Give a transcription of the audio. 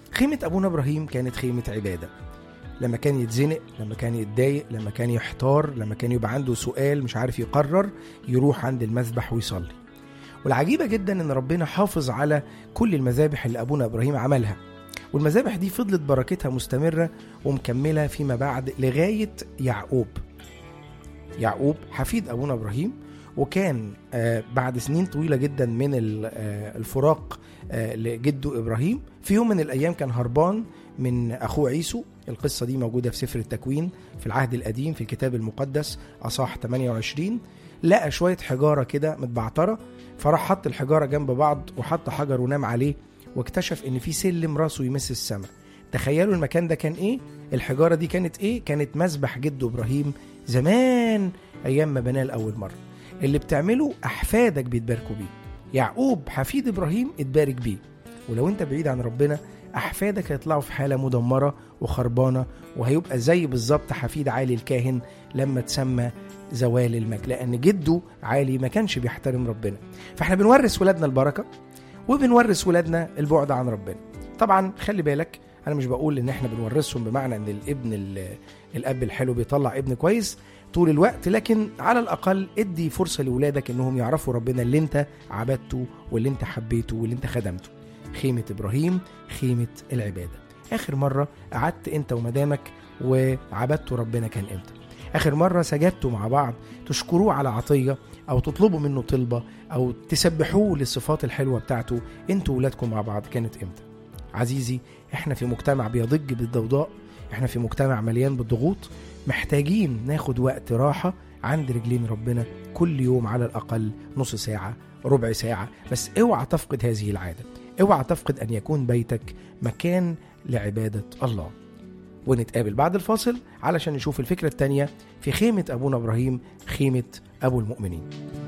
خيمة أبونا إبراهيم كانت خيمة عبادة لما كان يتزنق لما كان يتضايق لما كان يحتار لما كان يبقى عنده سؤال مش عارف يقرر يروح عند المذبح ويصلي والعجيبة جدا ان ربنا حافظ على كل المذابح اللي ابونا ابراهيم عملها والمذابح دي فضلت بركتها مستمرة ومكملة فيما بعد لغاية يعقوب يعقوب حفيد ابونا ابراهيم وكان آه، بعد سنين طويلة جدا من ال- آه، الفراق آه، لجده ابراهيم في يوم من الايام كان هربان من اخوه عيسو القصة دي موجودة في سفر التكوين في العهد القديم في الكتاب المقدس اصح 28 لقى شوية حجارة كده متبعترة فراح حط الحجارة جنب بعض وحط حجر ونام عليه واكتشف ان في سلم راسه يمس السماء تخيلوا المكان ده كان ايه الحجارة دي كانت ايه كانت مسبح جده ابراهيم زمان ايام ما بناه لاول مرة اللي بتعمله احفادك بيتباركوا بيه يعقوب حفيد ابراهيم اتبارك بيه ولو انت بعيد عن ربنا احفادك هيطلعوا في حاله مدمره وخربانه وهيبقى زي بالظبط حفيد عالي الكاهن لما تسمى زوال المجد لان جده عالي ما كانش بيحترم ربنا فاحنا بنورث ولادنا البركه وبنورث ولادنا البعد عن ربنا طبعا خلي بالك انا مش بقول ان احنا بنورثهم بمعنى ان الابن ال- الاب الحلو بيطلع ابن كويس طول الوقت لكن على الاقل ادي فرصه لاولادك انهم يعرفوا ربنا اللي انت عبدته واللي انت حبيته واللي انت خدمته خيمه ابراهيم خيمه العباده اخر مره قعدت انت ومدامك وعبدتوا ربنا كان امتى اخر مره سجدتوا مع بعض تشكروه على عطيه او تطلبوا منه طلبه او تسبحوه للصفات الحلوه بتاعته انتوا ولادكم مع بعض كانت امتى عزيزي احنا في مجتمع بيضج بالضوضاء احنا في مجتمع مليان بالضغوط محتاجين ناخد وقت راحه عند رجلين ربنا كل يوم على الاقل نص ساعه ربع ساعه بس اوعى تفقد هذه العاده اوعى تفقد ان يكون بيتك مكان لعباده الله ونتقابل بعد الفاصل علشان نشوف الفكره التانيه في خيمه ابونا ابراهيم خيمه ابو المؤمنين